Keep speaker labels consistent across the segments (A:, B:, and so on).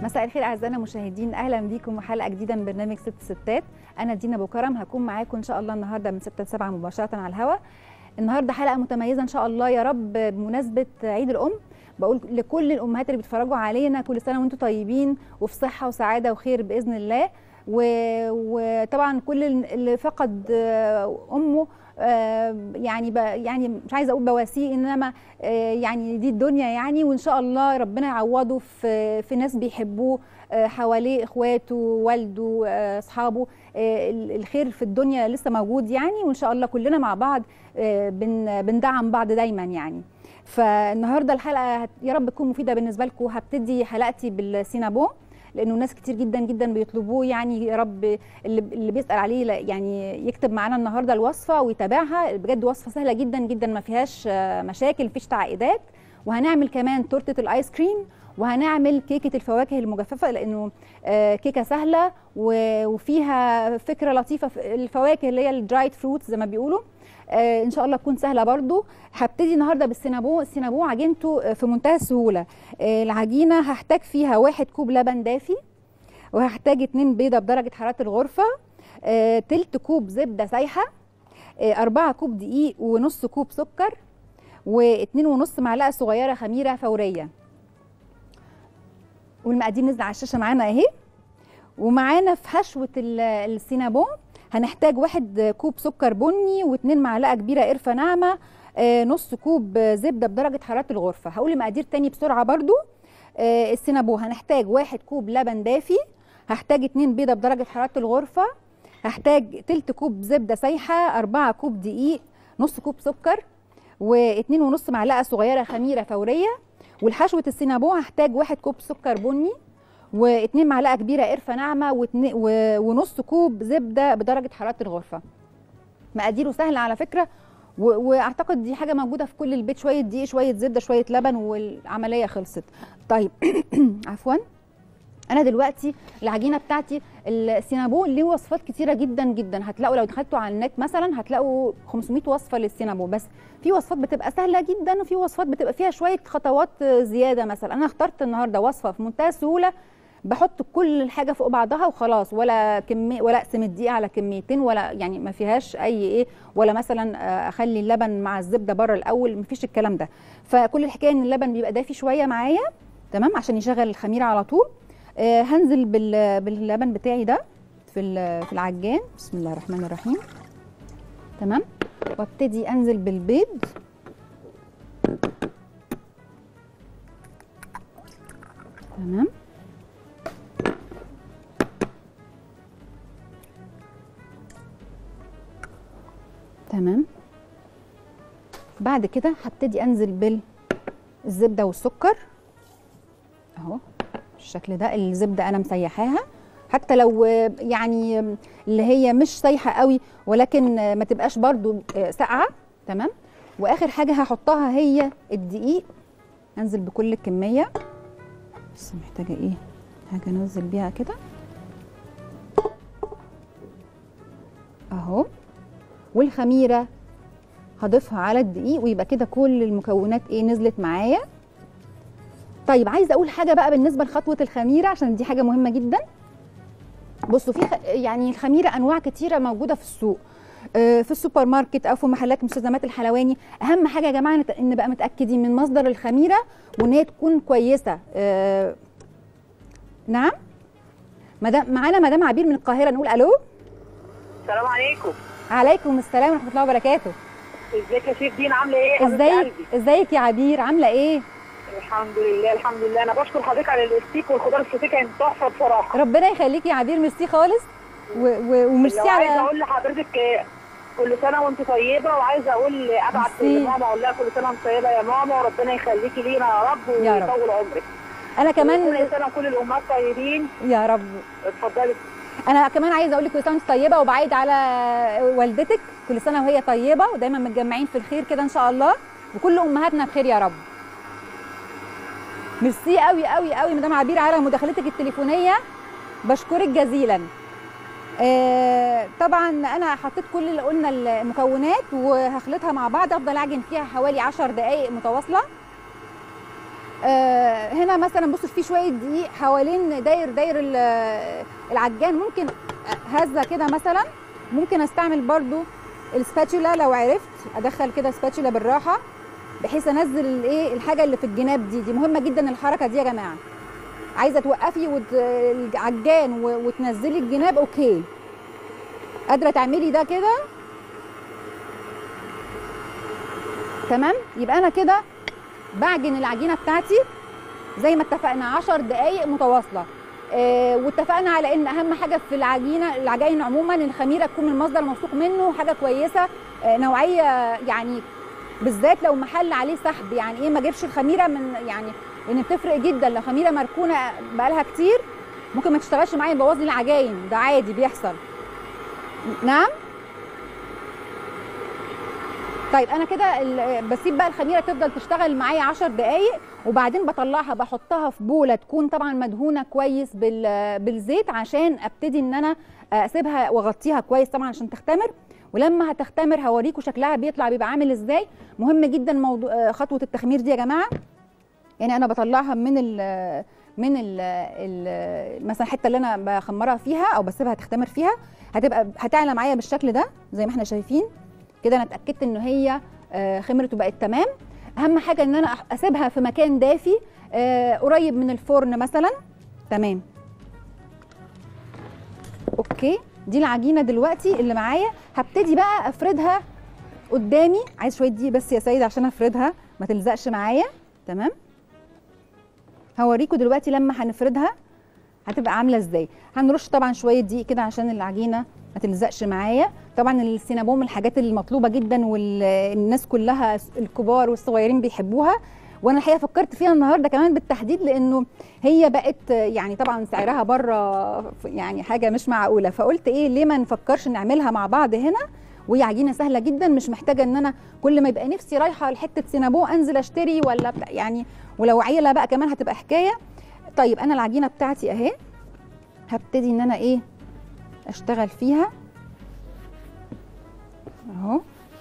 A: مساء الخير اعزائنا المشاهدين اهلا بيكم وحلقه جديده من برنامج ست ستات انا دينا ابو كرم هكون معاكم ان شاء الله النهارده من 6 ل 7 مباشره على الهواء النهارده حلقه متميزه ان شاء الله يا رب بمناسبه عيد الام بقول لكل الامهات اللي بيتفرجوا علينا كل سنه وانتم طيبين وفي صحه وسعاده وخير باذن الله و... وطبعا كل اللي فقد امه يعني ب... يعني مش عايزه اقول بواسيه انما يعني دي الدنيا يعني وان شاء الله ربنا يعوضه في في ناس بيحبوه حواليه اخواته والده اصحابه الخير في الدنيا لسه موجود يعني وان شاء الله كلنا مع بعض بن... بندعم بعض دايما يعني فالنهارده الحلقه يا رب تكون مفيده بالنسبه لكم هبتدي حلقتي بالسينابون لانه ناس كتير جدا جدا بيطلبوه يعني يا رب اللي, اللي بيسال عليه يعني يكتب معانا النهارده الوصفه ويتابعها بجد وصفه سهله جدا جدا ما فيهاش مشاكل مفيش تعقيدات وهنعمل كمان تورته الايس كريم وهنعمل كيكه الفواكه المجففه لانه كيكه سهله وفيها فكره لطيفه في الفواكه اللي هي الدرايد فروتس زي ما بيقولوا آه ان شاء الله تكون سهله برضو هبتدي النهارده بالسينابو السينابو عجينته في منتهى السهوله آه العجينه هحتاج فيها واحد كوب لبن دافي وهحتاج اتنين بيضه بدرجه حراره الغرفه آه تلت كوب زبده سايحه آه أربعة كوب دقيق ونص كوب سكر واتنين ونص معلقه صغيره خميره فوريه والمقادير نزل على الشاشه معانا اهي ومعانا في حشوه السينابون هنحتاج واحد كوب سكر بني واتنين معلقه كبيره قرفه ناعمه آه نص كوب زبده بدرجه حراره الغرفه هقول المقادير تاني بسرعه برضو آه السينابو هنحتاج واحد كوب لبن دافي هحتاج اتنين بيضه بدرجه حراره الغرفه هحتاج تلت كوب زبده سايحه أربعة كوب دقيق نص كوب سكر واتنين ونص معلقه صغيره خميره فوريه والحشوه السينابو هحتاج واحد كوب سكر بني واتنين معلقه كبيره قرفه ناعمه ونص كوب زبده بدرجه حراره الغرفه مقاديره سهله على فكره واعتقد دي حاجه موجوده في كل البيت شويه دقيق شويه زبده شويه لبن والعمليه خلصت طيب عفوا انا دلوقتي العجينه بتاعتي السينابو ليه وصفات كتيره جدا جدا هتلاقوا لو دخلتوا على النت مثلا هتلاقوا 500 وصفه للسينابو بس في وصفات بتبقى سهله جدا وفي وصفات بتبقى فيها شويه خطوات زياده مثلا انا اخترت النهارده وصفه في منتهى السهوله بحط كل الحاجه فوق بعضها وخلاص ولا كميه ولا اقسم الدقيقه على كميتين ولا يعني ما فيهاش اي ايه ولا مثلا اخلي اللبن مع الزبده بره الاول ما فيش الكلام ده فكل الحكايه ان اللبن بيبقى دافي شويه معايا تمام عشان يشغل الخميره على طول آه هنزل باللبن بتاعي ده في في العجان بسم الله الرحمن الرحيم تمام وابتدي انزل بالبيض تمام تمام بعد كده هبتدي انزل بالزبده والسكر اهو بالشكل ده الزبده انا مسيحاها حتى لو يعني اللي هي مش سايحه قوي ولكن ما تبقاش برضو ساقعه تمام واخر حاجه هحطها هي الدقيق انزل بكل الكميه بس محتاجه ايه حاجه انزل بيها كده اهو والخميره هضيفها على الدقيق ويبقى كده كل المكونات ايه نزلت معايا طيب عايزه اقول حاجه بقى بالنسبه لخطوه الخميره عشان دي حاجه مهمه جدا بصوا في خ... يعني الخميره انواع كتيره موجوده في السوق في السوبر ماركت او في محلات مستلزمات الحلواني اهم حاجه يا جماعه ان بقى متاكدين من مصدر الخميره وان هي تكون كويسه أه... نعم مدام معانا مدام عبير من القاهره نقول الو
B: السلام عليكم
A: عليكم السلام ورحمه الله وبركاته
B: ازيك يا شيخ دين عامله ايه
A: ازيك ازيك يا عبير عامله ايه
B: الحمد لله الحمد لله انا بشكر حضرتك على الاستيك والخضار السوتيه كانت تحفه بصراحه
A: ربنا يخليكي يا عبير ميرسي خالص و... و... وميرسي على
B: عايزه اقول لحضرتك كل سنه وانت طيبه وعايزه اقول ابعت لماما اقول لها كل سنه وانت طيبه يا ماما وربنا يخليكي لينا يا رب ويطول عمرك
A: انا كمان
B: كل سنه وكل الامهات طيبين
A: يا رب
B: اتفضلي
A: انا كمان عايزه اقول لك كل سنه وانت طيبه وبعيد على والدتك كل سنه وهي طيبه ودايما متجمعين في الخير كده ان شاء الله وكل امهاتنا بخير يا رب ميرسي قوي قوي قوي مدام عبير على مداخلتك التليفونيه بشكرك جزيلا آه طبعا انا حطيت كل اللي قلنا المكونات وهخلطها مع بعض افضل اعجن فيها حوالي 10 دقائق متواصله آه هنا مثلا بص في شويه دقيق حوالين داير داير ال- العجان ممكن هزه كده مثلا ممكن استعمل برضو السباتشولا لو عرفت ادخل كده سباتشولا بالراحه بحيث انزل الايه الحاجه اللي في الجناب دي دي مهمه جدا الحركه دي يا جماعه عايزه توقفي وت... العجان و... وتنزلي الجناب اوكي قادره تعملي ده كده تمام يبقى انا كده بعجن العجينه بتاعتي زي ما اتفقنا 10 دقائق متواصله آه واتفقنا على ان اهم حاجه في العجينه العجائن عموما الخميره تكون من مصدر موثوق منه حاجه كويسه آه نوعيه يعني بالذات لو محل عليه سحب يعني ايه ما اجيبش الخميره من يعني لان بتفرق جدا لو خميره مركونه بقالها كتير ممكن ما تشتغلش معايا يبوظ لي العجاين ده عادي بيحصل نعم طيب انا كده ال- بسيب بقى الخميره تفضل تشتغل معايا 10 دقائق وبعدين بطلعها بحطها في بوله تكون طبعا مدهونه كويس بال- بالزيت عشان ابتدي ان انا اسيبها واغطيها كويس طبعا عشان تختمر ولما هتختمر هوريكم شكلها بيطلع بيبقى عامل ازاي مهم جدا موضوع آه، خطوه التخمير دي يا جماعه يعني انا بطلعها من ال من ال ال مثلا الحته اللي انا بخمرها فيها او بسيبها تختمر فيها هتبقى هتعلى معايا بالشكل ده زي ما احنا شايفين كده انا اتاكدت ان هي آه، خمرت وبقت تمام اهم حاجه ان انا أح- اسيبها في مكان دافي آه، قريب من الفرن مثلا تمام اوكي دي العجينه دلوقتي اللي معايا هبتدي بقى افردها قدامي عايز شويه دي بس يا سيد عشان افردها ما تلزقش معايا تمام هوريكم دلوقتي لما هنفردها هتبقى عامله ازاي هنرش طبعا شويه دقيق كده عشان العجينه ما تلزقش معايا طبعا السينابون من الحاجات المطلوبه جدا والناس كلها الكبار والصغيرين بيحبوها وانا الحقيقه فكرت فيها النهارده كمان بالتحديد لانه هي بقت يعني طبعا سعرها بره يعني حاجه مش معقوله فقلت ايه ليه ما نفكرش نعملها مع بعض هنا وهي عجينه سهله جدا مش محتاجه ان انا كل ما يبقى نفسي رايحه لحته سينابون انزل اشتري ولا بتاع يعني ولو عيله بقى كمان هتبقى حكايه طيب انا العجينه بتاعتي اهي هبتدي ان انا ايه اشتغل فيها اهو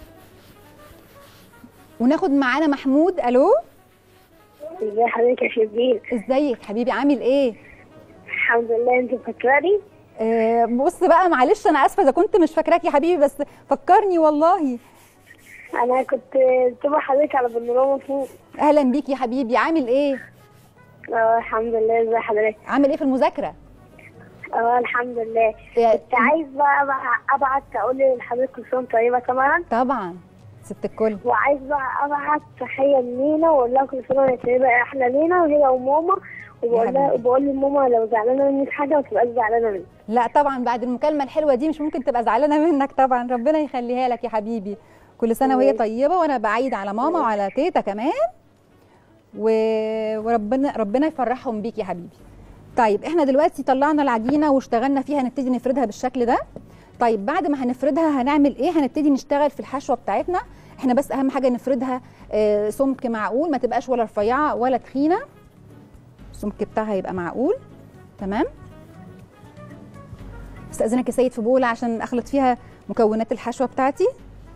A: وناخد معانا محمود الو
B: ازي حضرتك يا شربين
A: ازيك حبيبي عامل ايه
B: الحمد لله انت فاكراني
A: آه بص بقى معلش انا اسفه اذا كنت مش فاكراك يا حبيبي بس فكرني والله
B: انا كنت تبع حضرتك على بانوراما فوق
A: اهلا بيك يا حبيبي عامل ايه
B: اه الحمد لله ازي حضرتك
A: عامل ايه في المذاكره
B: اه الحمد لله
A: يا-
B: كنت عايز بقى, بقى ابعت اقول لحضرتك كل سنه وأنت طيبه طبعا
A: طبعا ست الكل
B: وعايز بقى ابعت تحيه لمينا واقول لها كل سنه وهي طيبه احلى لينا وهي وماما وبقول لها
A: حبيبي.
B: وبقول لماما لو زعلانه مني في حاجه ما تبقاش زعلانه مني
A: لا طبعا بعد المكالمه الحلوه دي مش ممكن تبقى زعلانه منك طبعا ربنا يخليها لك يا حبيبي كل سنه وهي
B: ماشي.
A: طيبه وانا بعيد على ماما وعلى تيتا كمان و... وربنا ربنا يفرحهم بيك يا حبيبي طيب احنا دلوقتي طلعنا العجينه واشتغلنا فيها هنبتدي نفردها بالشكل ده طيب بعد ما هنفردها هنعمل ايه هنبتدي نشتغل في الحشوه بتاعتنا احنا بس اهم حاجه نفردها آه، سمك معقول ما تبقاش ولا رفيعه ولا تخينه السمك بتاعها يبقى معقول تمام استاذنك يا سيد في بوله عشان اخلط فيها مكونات الحشوه بتاعتي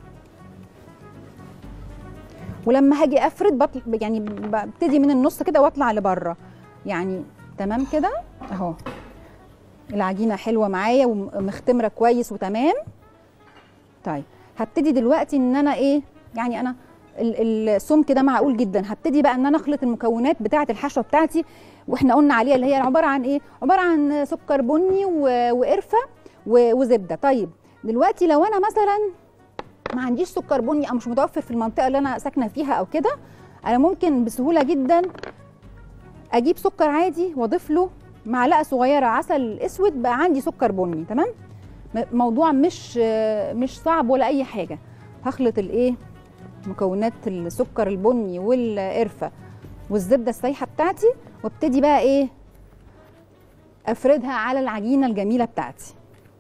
A: ولما هاجي افرد بطل يعني ببتدي من النص كده واطلع لبره يعني تمام كده اهو العجينه حلوه معايا ومختمره كويس وتمام طيب هبتدي دلوقتي ان انا ايه يعني انا ال- السمك ده معقول جدا هبتدي بقى ان انا اخلط المكونات بتاعه الحشوه بتاعتي واحنا قلنا عليها اللي هي عباره عن ايه عباره عن سكر بني و- وقرفه و- وزبده طيب دلوقتي لو انا مثلا ما عنديش سكر بني او مش متوفر في المنطقه اللي انا ساكنه فيها او كده انا ممكن بسهوله جدا اجيب سكر عادي واضيف له معلقه صغيره عسل اسود بقى عندي سكر بني تمام م- موضوع مش مش صعب ولا اي حاجه هخلط الايه مكونات السكر البني والقرفه والزبده السايحه بتاعتي وابتدي بقى ايه افردها على العجينه الجميله بتاعتي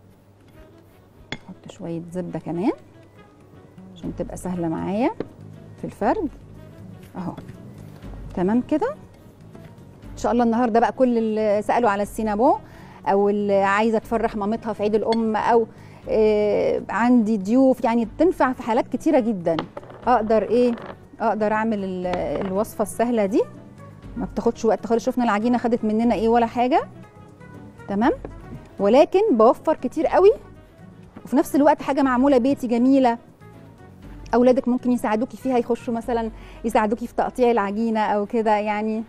A: احط شويه زبده كمان عشان تبقى سهله معايا في الفرد اهو تمام كده ان شاء الله النهارده بقى كل اللي سالوا على السينابون او اللي عايزه تفرح مامتها في عيد الام او آه عندي ضيوف يعني تنفع في حالات كتيره جدا اقدر ايه اقدر اعمل ال- الوصفه السهله دي ما بتاخدش وقت خالص شفنا العجينه خدت مننا ايه ولا حاجه تمام ولكن بوفر كتير قوي وفي نفس الوقت حاجه معموله بيتي جميله اولادك ممكن يساعدوكي فيها يخشوا مثلا يساعدوكي في تقطيع العجينه او كده يعني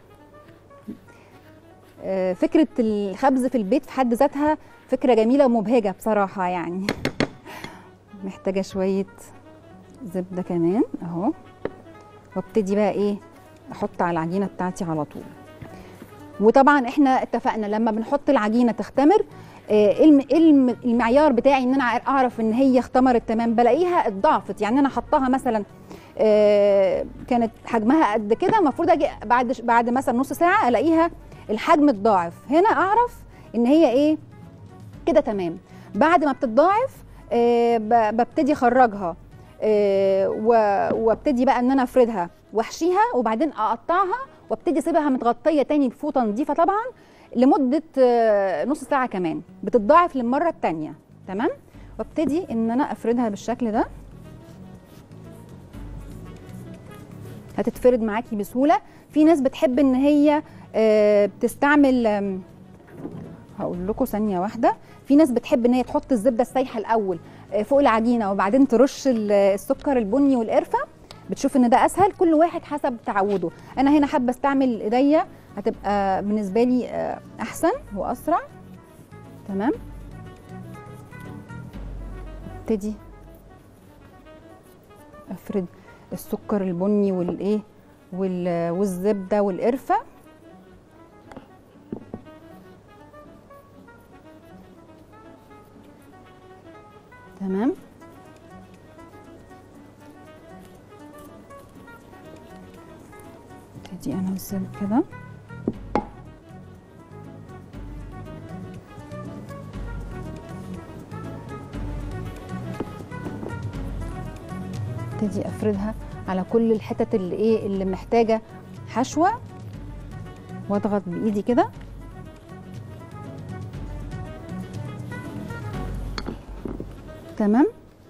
A: آه، فكره الخبز في البيت في حد ذاتها فكره جميله ومبهجه بصراحه يعني محتاجه شويه زبده كمان اهو وابتدي بقى ايه احط على العجينه بتاعتي على طول وطبعا احنا اتفقنا لما بنحط العجينه تختمر آه، الم- الم- المعيار بتاعي ان انا اعرف ان هي اختمرت تمام بلاقيها اتضاعفت يعني انا حطاها مثلا آه، كانت حجمها قد كده المفروض اجي بعد بعد مثلا نص ساعه الاقيها الحجم اتضاعف هنا اعرف ان هي ايه كده تمام بعد ما بتتضاعف آه، ب- ببتدي اخرجها آه، و- وابتدي بقى ان انا افردها واحشيها وبعدين اقطعها وابتدي اسيبها متغطيه تاني بفوطه نظيفه طبعا لمده آه، نص ساعه كمان بتتضاعف للمره الثانيه تمام وابتدي ان انا افردها بالشكل ده هتتفرد معاكي بسهوله في ناس بتحب ان هي آه، بتستعمل آم، هقول لكم ثانيه واحده في ناس بتحب ان هي تحط الزبده السايحه الاول آه، فوق العجينه وبعدين ترش ال- السكر البني والقرفه بتشوف ان ده اسهل كل واحد حسب تعوده انا هنا حابه استعمل ايديا هتبقى بالنسبه لي آه، احسن واسرع تمام ابتدي افرد السكر البني والايه وال- والزبده والقرفه تمام ابتدي انزل كده ابتدي افردها على كل الحتت اللي ايه اللي محتاجه حشوه واضغط بايدي كده تمام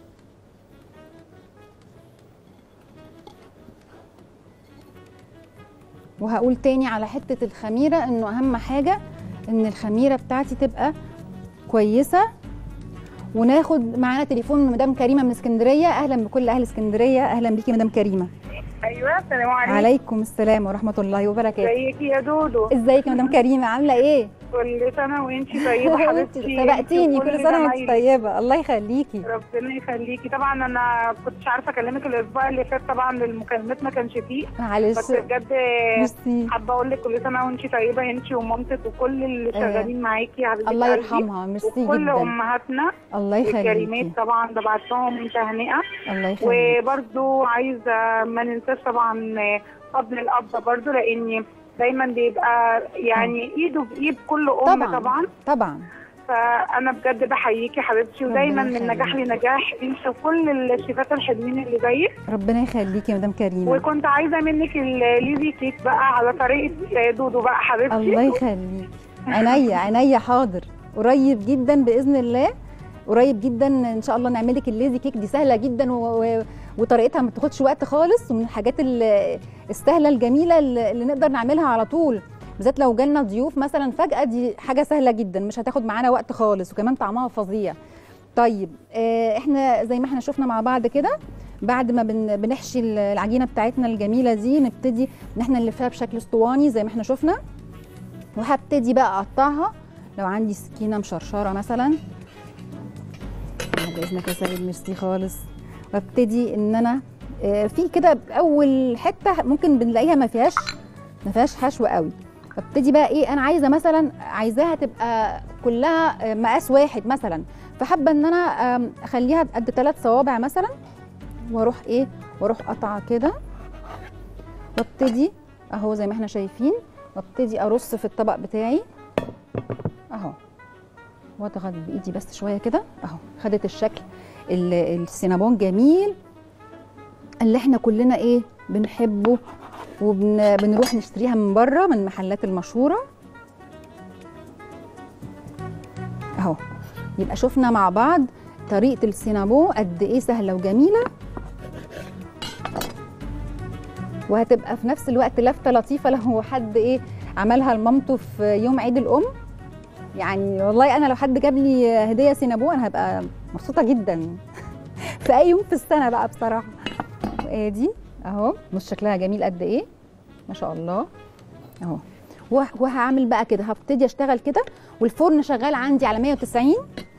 A: وهقول تاني على حته الخميره انه اهم حاجه ان الخميره بتاعتي تبقى كويسه وناخد معانا تليفون من مدام كريمه من اسكندريه اهلا بكل اهل اسكندريه اهلا بيكي مدام كريمه
B: ايوه السلام عليكم
A: عليكم السلام ورحمه الله وبركاته
B: ازيك يا دودو
A: ازيك يا مدام كريمه عامله ايه
B: كل سنه وانت طيبه حبيبتي
A: سبقتيني
B: انتي
A: كل
B: وكل
A: سنه وانت
B: زمايلي.
A: طيبه الله يخليكي
B: ربنا يخليكي طبعا انا كنتش عارفه اكلمك الاسبوع اللي فات طبعا المكالمات ما كانش فيه
A: معلش
B: بس بجد
A: ميرسي
B: حابه اقول لك كل سنه وانت طيبه انت ومامتك وكل اللي شغالين معاكي يا حبيبتي
A: الله
B: قلبي.
A: يرحمها ميرسي
B: وكل
A: جدا
B: امهاتنا
A: الله يخليكي
B: الكريمات طبعا ببعت لهم تهنئه
A: الله يخليكي
B: وبرده عايزه ما ننساش طبعا فضل الاب برده لان دايما بيبقى يعني ايده بايد كل ام
A: طبعاً.
B: طبعا, طبعا
A: طبعا
B: فانا بجد بحييكي حبيبتي
A: ربنا
B: ودايما من
A: يخليك.
B: نجاح لنجاح انت وكل الشيفات الحلوين اللي زيك
A: ربنا يخليكي يا مدام كريمه
B: وكنت عايزه منك الليزي كيك بقى على طريقه دودو بقى حبيبتي
A: الله يخليك عينيا عينيا حاضر قريب جدا باذن الله قريب جدا ان شاء الله نعمل لك الليزي كيك دي سهله جدا و... و... وطريقتها ما بتاخدش وقت خالص ومن الحاجات ال- السهله الجميله اللي اللي نقدر نعملها على طول بالذات لو جالنا ضيوف مثلا فجاه دي حاجه سهله جدا مش هتاخد معانا وقت خالص وكمان طعمها فظيع طيب آه، احنا زي ما احنا شفنا مع بعض كده بعد ما بن بنحشي العجينه بتاعتنا الجميله دي نبتدي ان احنا نلفها بشكل اسطواني زي ما احنا شفنا وهبتدي بقى اقطعها لو عندي سكينه مشرشره مثلا بعد اذنك يا سيد ميرسي خالص وابتدي ان انا آه، في كده اول حته ممكن بنلاقيها ما فيهاش ما فيهاش حشو قوي فابتدي بقى ايه انا عايزه مثلا عايزاها تبقى كلها آه، مقاس واحد مثلا فحابه ان انا آم، اخليها قد ثلاث صوابع مثلا واروح ايه واروح قطعه كده وابتدي اهو زي ما احنا شايفين وابتدي ارص في الطبق بتاعي اهو واضغط بايدي بس شويه كده اهو خدت الشكل ال- السينابون جميل اللي احنا كلنا ايه بنحبه وبنروح نشتريها من بره من المحلات المشهوره اهو يبقى شفنا مع بعض طريقه السينابون قد ايه سهله وجميله وهتبقى في نفس الوقت لفته لطيفه لو حد ايه عملها لمامته في يوم عيد الام يعني والله انا لو حد جاب لي هديه سينابو انا هبقى مبسوطه جدا في اي يوم في السنه بقى بصراحه وادي اهو بص شكلها جميل قد ايه ما شاء الله اهو وهعمل بقى كده هبتدي اشتغل كده والفرن شغال عندي على 190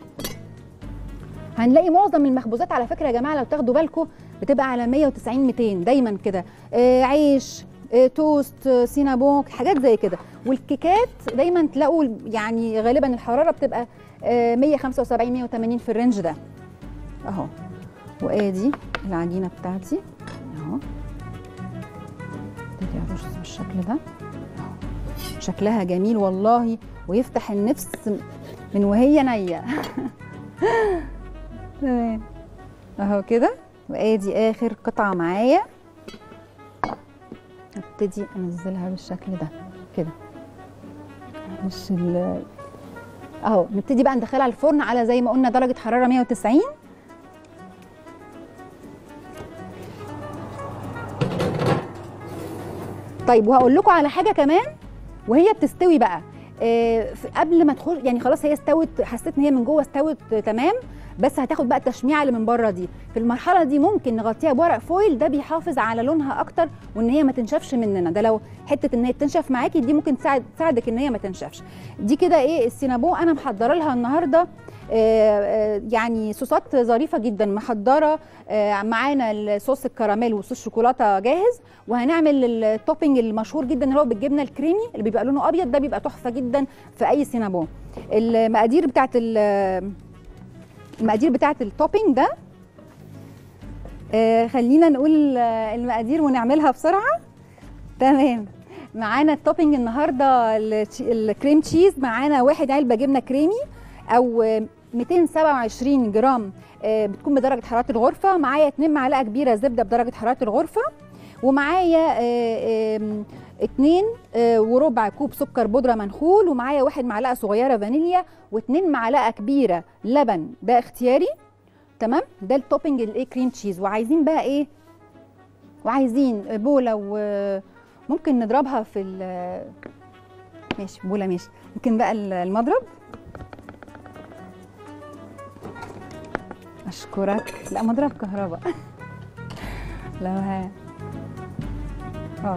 A: هنلاقي معظم المخبوزات على فكره يا جماعه لو تاخدوا بالكم بتبقى على 190 200 دايما كده آه عيش آه توست آه سينابون حاجات زي كده والكيكات دايما تلاقوا يعني غالبا الحراره بتبقى آه 175 180 في الرينج ده اهو وادي العجينه بتاعتي اهو ابتدي ارص بالشكل ده اهو شكلها جميل والله ويفتح النفس من وهي نيه تمام اهو كده وادي اخر قطعه معايا ابتدي انزلها بالشكل ده كده مش ال اهو نبتدي بقى ندخلها الفرن على زي ما قلنا درجه حراره 190 طيب وهقول لكم على حاجه كمان وهي بتستوي بقى آه قبل ما تخش يعني خلاص هي استوت حسيت ان هي من جوه استوت تمام بس هتاخد بقى التشميعه اللي من بره دي في المرحله دي ممكن نغطيها بورق فويل ده بيحافظ على لونها اكتر وان هي ما تنشفش مننا ده لو حته ان هي تنشف معاكي دي ممكن تساعد تساعدك ان هي ما تنشفش دي كده ايه السينابو انا محضره لها النهارده آه آه يعني صوصات ظريفه جدا محضره معانا الصوص الكراميل وصوص الشوكولاته جاهز وهنعمل التوبينج المشهور جدا اللي هو بالجبنه الكريمي اللي بيبقى لونه ابيض ده بيبقى تحفه جدا في اي سينابون المقادير بتاعت المقادير بتاعت التوبينج ده آه خلينا نقول آه المقادير ونعملها بسرعه تمام معانا التوبينج النهارده الكريم تشيز معانا واحد علبه جبنه كريمي او 227 جرام آه بتكون بدرجه حراره الغرفه معايا 2 معلقه كبيره زبده بدرجه حراره الغرفه ومعايا اتنين وربع كوب سكر بودره منخول ومعايا واحد معلقه صغيره فانيليا واتنين معلقه كبيره لبن ده اختياري تمام ده التوبنج الايه كريم تشيز وعايزين بقى ايه وعايزين بوله وممكن نضربها في ماشي بوله ماشي ممكن بقى المضرب اشكرك لا مضرب كهرباء لو ها اه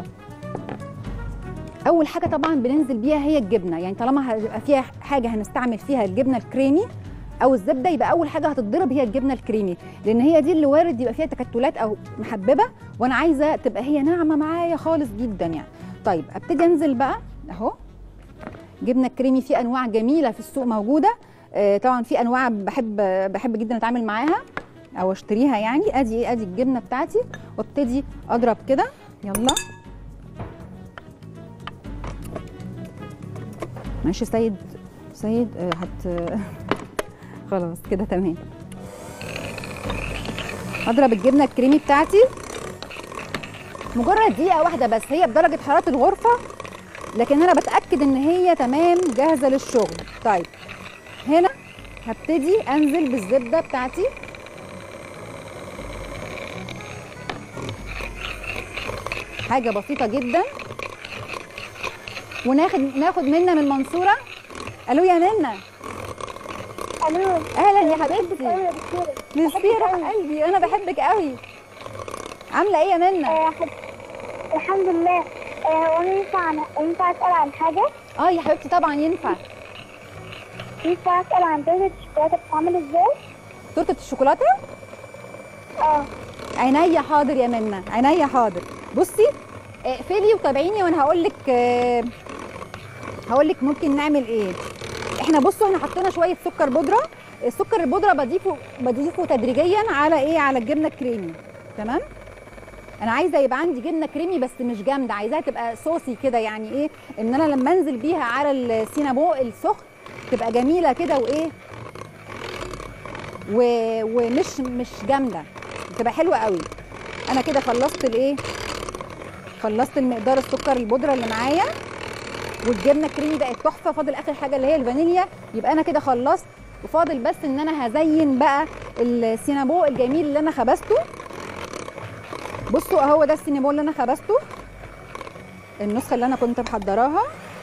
A: اول حاجه طبعا بننزل بيها هي الجبنه يعني طالما هيبقى فيها حاجه هنستعمل فيها الجبنه الكريمي او الزبده يبقى اول حاجه هتتضرب هي الجبنه الكريمي لان هي دي اللي وارد يبقى فيها تكتلات او محببه وانا عايزه تبقى هي ناعمه معايا خالص جدا يعني طيب ابتدي انزل بقى اهو جبنه كريمي في انواع جميله في السوق موجوده آه طبعا في انواع بحب بحب جدا اتعامل معاها او اشتريها يعني ادي ايه ادي الجبنه بتاعتي وابتدي اضرب كده يلا ماشي سيد سيد آه هت خلاص كده تمام اضرب الجبنه الكريمي بتاعتي مجرد دقيقه واحده بس هي بدرجه حراره الغرفه لكن انا بتاكد ان هي تمام جاهزه للشغل طيب هنا هبتدي انزل بالزبده بتاعتي حاجه بسيطه جدا وناخد ناخد منا من المنصوره الو يا منا
C: الو
A: اهلا يا حبيبتي ميرسي روح قلبي انا بحبك قوي عامله ايه يا منا
C: آه حب... الحمد لله آه وانا ينفع ينفع اسال عن حاجه
A: اه يا حبيبتي طبعا ينفع
C: ينفع اسال عن تورته الشوكولاته بتتعمل ازاي
A: تورته الشوكولاته
C: اه
A: عينيا حاضر يا منا عينيا حاضر بصي اقفلي وتابعيني وانا هقول لك هقول لك ممكن نعمل ايه احنا بصوا احنا حطينا شويه سكر بودره السكر البودره بضيفه بضيفه تدريجيا على ايه على الجبنه الكريمي تمام انا عايزه يبقى عندي جبنه كريمي بس مش جامده عايزاها تبقى صوصي كده يعني ايه ان انا لما انزل بيها على السينابو السخن تبقى جميله كده وايه و... ومش مش جامده تبقى حلوه قوي انا كده خلصت الايه خلصت المقدار السكر البودره اللي معايا والجبنه الكريمي بقت تحفه فاضل اخر حاجه اللي هي الفانيليا يبقى انا كده خلصت وفاضل بس ان انا هزين بقى السينابو الجميل اللي انا خبزته بصوا اهو ده السينابون اللي انا خبزته النسخه اللي انا كنت محضراها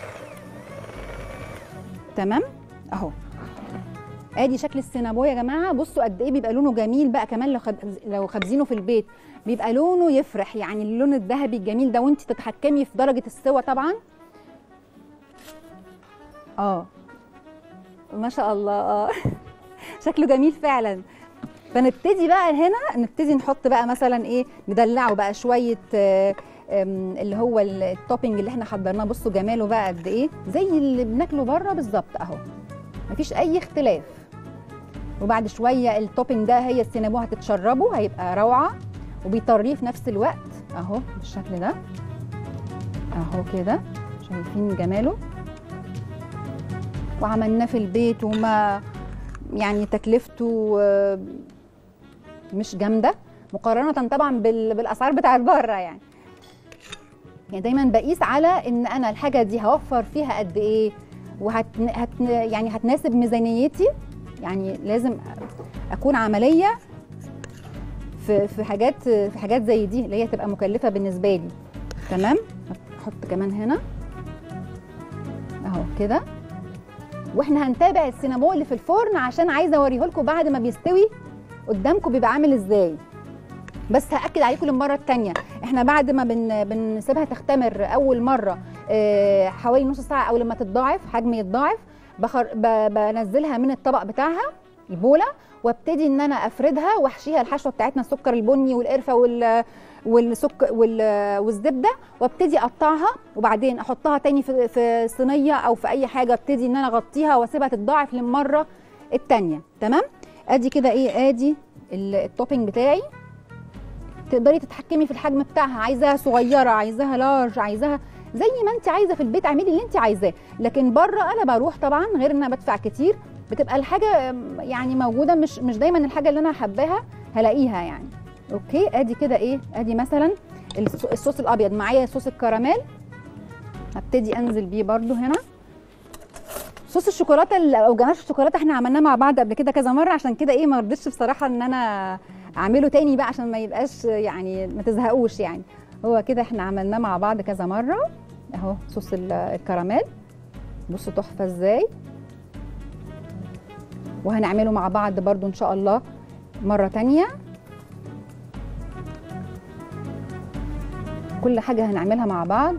A: تمام اهو ادي شكل السينابو يا جماعه بصوا قد ايه بيبقى لونه جميل بقى كمان لو خب... لو خابزينه في البيت بيبقى لونه يفرح يعني اللون الذهبي الجميل ده وانت تتحكمي في درجه السوا طبعا اه ما شاء الله اه شكله جميل فعلا فنبتدي بقى هنا نبتدي نحط بقى مثلا ايه ندلعه بقى شويه آه آم، اللي هو التوبينج اللي احنا حضرناه بصوا جماله بقى قد ايه زي اللي بناكله بره بالظبط اهو مفيش اي اختلاف وبعد شويه التوبينج ده هي السينابو هتتشربه هيبقى روعه وبيطريه في نفس الوقت اهو بالشكل ده اهو كده شايفين جماله وعملناه في البيت وما يعني تكلفته آه، مش جامده مقارنه طبعا بال- بالاسعار بتاعت بره يعني يعني دايما بقيس على ان انا الحاجه دي هوفر فيها قد ايه وهت هت يعني هتناسب ميزانيتي يعني لازم اكون عمليه في في حاجات في حاجات زي دي اللي هي تبقى مكلفه بالنسبه لي تمام احط كمان هنا اهو كده واحنا هنتابع السينامو اللي في الفرن عشان عايزه اوريه لكم بعد ما بيستوي قدامكم بيبقى عامل ازاي بس هاكد عليكم للمره الثانيه احنا بعد ما بن بنسيبها تختمر اول مره آه، حوالي نص ساعه او لما تتضاعف حجم يتضاعف بخر ب- بنزلها من الطبق بتاعها البوله وابتدي ان انا افردها واحشيها الحشوه بتاعتنا السكر البني والقرفه وال والسك وال- والزبده وابتدي اقطعها وبعدين احطها تاني في في صينيه او في اي حاجه ابتدي ان انا اغطيها واسيبها تتضاعف للمره الثانيه تمام ادي كده ايه ادي ال- التوبينج بتاعي تقدري تتحكمي في الحجم بتاعها عايزاها صغيره عايزاها لارج عايزاها زي ما انت عايزه في البيت اعملي اللي انت عايزاه لكن بره انا بروح طبعا غير ان انا بدفع كتير بتبقى الحاجه أم، يعني موجوده مش مش دايما الحاجه اللي انا حباها هلاقيها يعني اوكي ادي كده ايه ادي مثلا الص- الصوص الابيض معايا صوص الكراميل هبتدي انزل بيه برده هنا صوص الشوكولاته ال- او جناش الشوكولاته احنا عملناه مع بعض قبل كده كذا مره عشان كده ايه ما رضيتش بصراحه ان انا اعمله تاني بقى عشان ما يبقاش يعني ما تزهقوش يعني هو كده احنا عملناه مع بعض كذا مره اهو صوص ال- الكراميل بصوا تحفه ازاي وهنعمله مع بعض برضو ان شاء الله مره تانية كل حاجه هنعملها مع بعض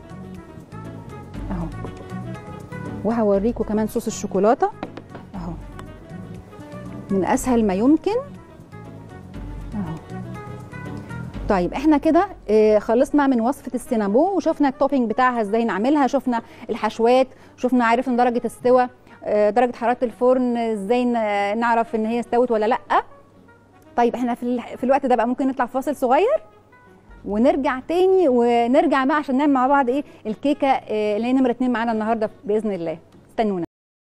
A: اهو وهوريكم كمان صوص الشوكولاته اهو من اسهل ما يمكن اهو طيب احنا كده آه، خلصنا من وصفه السينابو وشفنا التوبينج بتاعها ازاي نعملها شفنا الحشوات شفنا عرفنا درجه السوى آه، درجه حراره الفرن ازاي ن- نعرف ان هي استوت ولا لا طيب احنا في, ال- في الوقت ده بقى ممكن نطلع في فاصل صغير ونرجع تاني ونرجع بقى عشان نعمل مع بعض ايه الكيكه آه، اللي هي نمره اتنين معانا النهارده باذن الله استنونا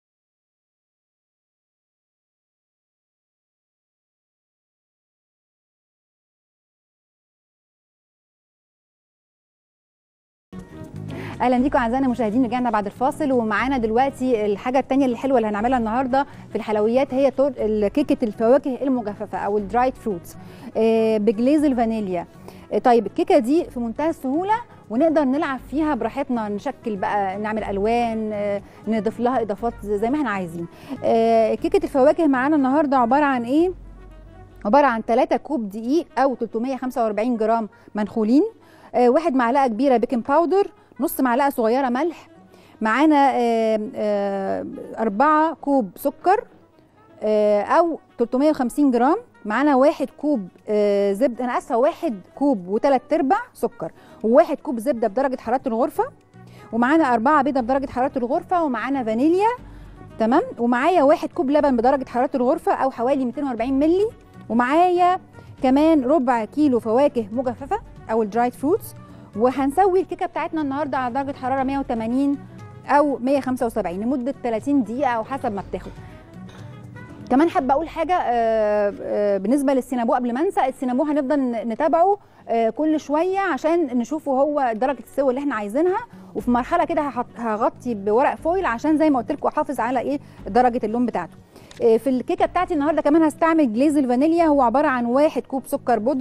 A: اهلا بيكم اعزائنا المشاهدين رجعنا بعد الفاصل ومعانا دلوقتي الحاجه الثانيه الحلوه اللي هنعملها النهارده في الحلويات هي تور- كيكه الفواكه المجففه او الدرايد فروتس بجليز الفانيليا آه، طيب الكيكه دي في منتهى السهوله ونقدر نلعب فيها براحتنا نشكل بقى نعمل الوان آه، نضيف لها اضافات زي ما احنا عايزين آه، كيكه الفواكه معانا النهارده عباره عن ايه عباره عن 3 كوب دقيق او 345 جرام منخولين آه، واحد معلقه كبيره بيكنج باودر نص معلقه صغيره ملح معانا آه، آه، أربعة كوب سكر آه، او 350 جرام معانا واحد كوب آه، زبده انا اسفه واحد كوب وثلاث ارباع سكر وواحد كوب زبده بدرجه حراره الغرفه ومعانا أربعة بيضة بدرجة حرارة الغرفة ومعانا فانيليا تمام ومعايا واحد كوب لبن بدرجة حرارة الغرفة أو حوالي 240 ملي ومعايا كمان ربع كيلو فواكه مجففة أو الدرايد فروتس وهنسوي الكيكة بتاعتنا النهاردة على درجة حرارة 180 أو 175 لمدة 30 دقيقة أو حسب ما بتاخد كمان حابه اقول حاجه آه، آه، بالنسبه للسينابو قبل ما انسى السينابو هنفضل نتابعه آه، كل شويه عشان نشوفه هو درجه السوى اللي احنا عايزينها وفي مرحله كده هحط- هغطي بورق فويل عشان زي ما قلت لكم احافظ على ايه درجه اللون بتاعته آه، في الكيكه بتاعتي النهارده كمان هستعمل جليز الفانيليا هو عباره عن واحد كوب سكر بودره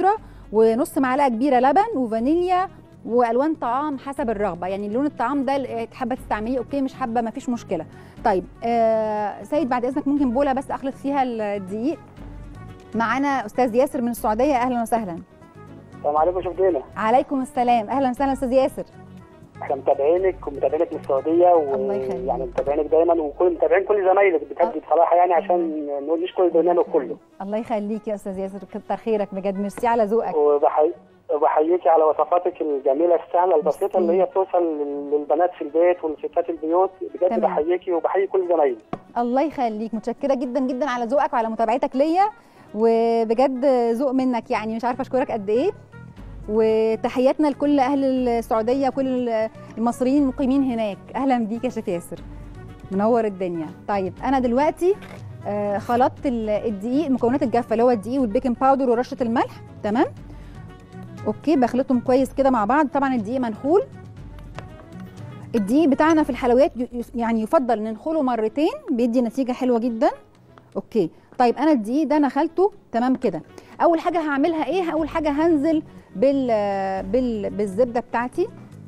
A: ونص معلقه كبيره لبن وفانيليا والوان طعام حسب الرغبه يعني لون الطعام ده اللي حابه تستعمليه اوكي مش حابه مفيش مشكله طيب آه سيد بعد اذنك ممكن بوله بس اخلط فيها الدقيق معانا استاذ ياسر من السعوديه اهلا وسهلا
D: السلام عليكم شوف دينا
A: عليكم السلام اهلا وسهلا استاذ ياسر
D: احنا متابعينك ومتابعينك من السعوديه
A: الله يخليك.
D: ويعني متابعينك دايما وكل متابعين كل زمايلك بجد بصراحه يعني عشان نقول نشكر البرنامج كله
A: الله يخليك يا استاذ ياسر كتر خيرك بجد ميرسي على ذوقك
D: وبحي... وبحييكي على وصفاتك الجميله السهله البسيطه اللي هي بتوصل لل- للبنات في البيت والستات البيوت بجد
A: تمام.
D: بحييكي وبحيي كل زمايلي
A: الله يخليك متشكره جدا جدا على ذوقك وعلى متابعتك ليا وبجد ذوق منك يعني مش عارفه اشكرك قد ايه وتحياتنا لكل اهل السعوديه وكل المصريين المقيمين هناك اهلا بيك يا شيخ ياسر منور الدنيا طيب انا دلوقتي آه، خلطت ال- الدقيق المكونات الجافه اللي هو الدقيق والبيكنج باودر ورشه الملح تمام اوكي بخلطهم كويس كده مع بعض طبعا الدقيق منخول الدقيق بتاعنا في الحلويات ي- ي- يعني يفضل ننخله مرتين بيدي نتيجه حلوه جدا اوكي طيب انا الدقيق ده نخلته تمام كده اول حاجه هعملها ايه اول حاجه هنزل بال بال بالزبده بتاعتي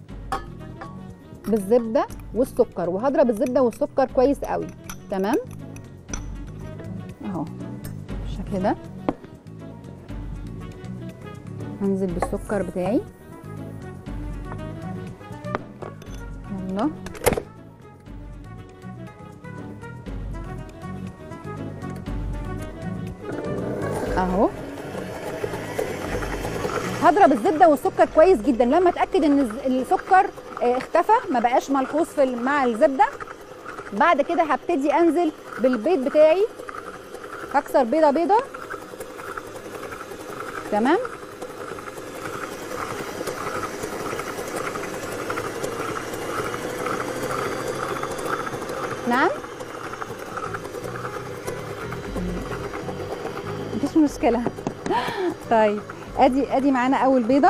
A: بالزبده والسكر وهضرب الزبده والسكر كويس قوي تمام اهو بالشكل ده هنزل بالسكر بتاعي يلا اهو هضرب الزبده والسكر كويس جدا لما اتاكد ان الز- السكر آه، اختفى ما بقاش ملحوظ في ال- مع الزبده بعد كده هبتدي انزل بالبيض بتاعي هكسر بيضه بيضه تمام نعم مفيش مشكله طيب ادي ادي معانا اول بيضه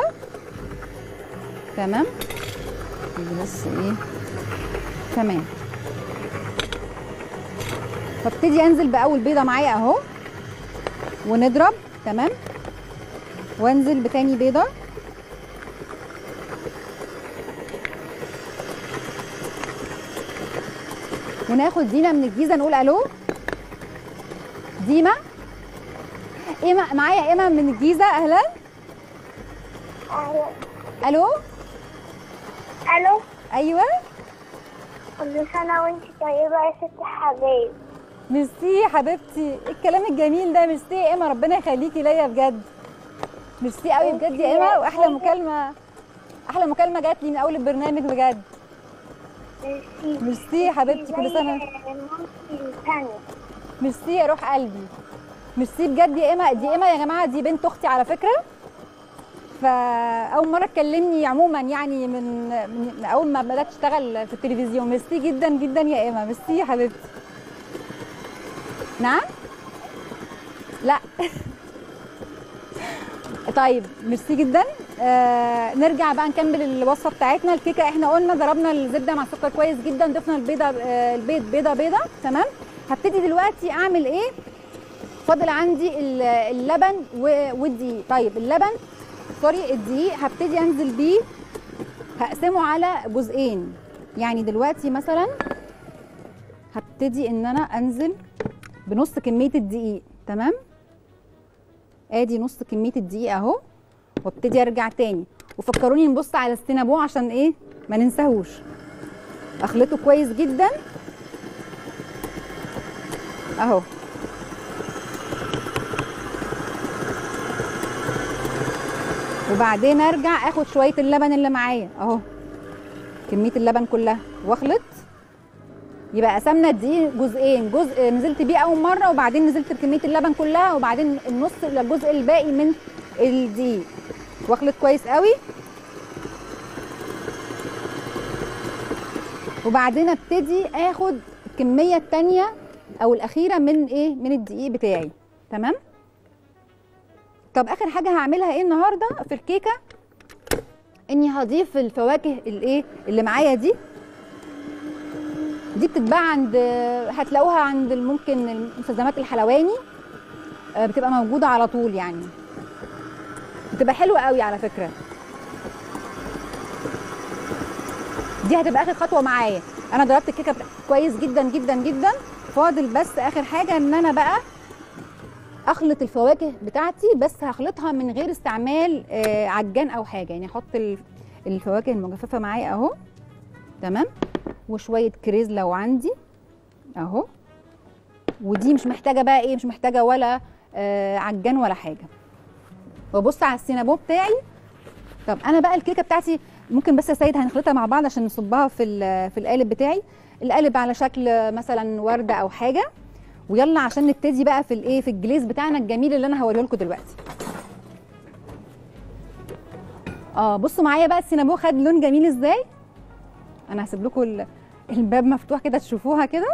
A: تمام دي بس ايه تمام فابتدي انزل باول بيضه معايا اهو ونضرب تمام وانزل بتاني بيضه وناخد دينا من الجيزه نقول الو ديما ايما معايا ايما من الجيزه اهلا
C: أهلا.
A: الو
C: الو
A: ايوه
C: كل سنه وانت طيبه يا ست حبايب
A: ميرسي يا حبيبتي إيه الكلام الجميل ده ميرسي يا ايما ربنا يخليكي ليا بجد ميرسي قوي بجد يا ايما واحلى مكالمه احلى مكالمه جات لي من اول البرنامج بجد
C: ميرسي
A: ميرسي يا حبيبتي كل سنه
C: مامتي الثانيه
A: ميرسي يا روح قلبي ميرسي بجد يا ايما دي ايما يا جماعه دي بنت اختي على فكره فاول مره تكلمني عموما يعني من من اول ما بدات اشتغل في التلفزيون ميرسي جدا جدا يا ايما ميرسي يا حبيبتي نعم لا طيب ميرسي جدا آه نرجع بقى نكمل الوصفه بتاعتنا الكيكه احنا قلنا ضربنا الزبده مع السكر كويس جدا ضفنا البيضه آه البيض بيضه بيضه تمام هبتدي دلوقتي اعمل ايه فاضل عندي ال- اللبن و- والدقيق طيب اللبن سوري الدقيق هبتدي انزل بيه هقسمه على جزئين يعني دلوقتي مثلا هبتدي ان انا انزل بنص كميه الدقيق تمام ادي نص كميه الدقيق اهو وابتدي ارجع تاني وفكروني نبص على السينابو عشان ايه ما ننساهوش اخلطه كويس جدا اهو وبعدين ارجع اخد شويه اللبن اللي معايا اهو كميه اللبن كلها واخلط يبقى قسمنا الدقيق جزئين جزء نزلت بيه اول مره وبعدين نزلت بكميه اللبن كلها وبعدين النص الجزء الباقي من الدقيق واخلط كويس قوي وبعدين ابتدي اخد الكميه التانية او الاخيره من ايه من الدقيق بتاعي تمام طب اخر حاجه هعملها ايه النهارده في الكيكه اني هضيف الفواكه الايه اللي معايا دي دي بتتباع عند هتلاقوها عند ممكن مستلزمات الحلواني آه، بتبقى موجوده على طول يعني بتبقى حلوه قوي على فكره دي هتبقى اخر خطوه معايا انا ضربت الكيكه بتا- كويس جدا جدا جدا فاضل بس اخر حاجه ان انا بقى اخلط الفواكه بتاعتي بس هخلطها من غير استعمال آه، عجان او حاجه يعني احط ال- الفواكه المجففه معايا اهو تمام وشويه كريز لو عندي اهو ودي مش محتاجه بقى ايه مش محتاجه ولا آه، عجان ولا حاجه وابص على السينابو بتاعي طب انا بقى الكيكه بتاعتي ممكن بس يا سيد هنخلطها مع بعض عشان نصبها في ال- في القالب بتاعي القالب على شكل مثلا ورده او حاجه ويلا عشان نبتدي بقى في الايه في الجليز بتاعنا الجميل اللي انا هوريه لكم دلوقتي اه بصوا معايا بقى السينابو خد لون جميل ازاي انا هسيب لكم ال- الباب مفتوح كده تشوفوها كده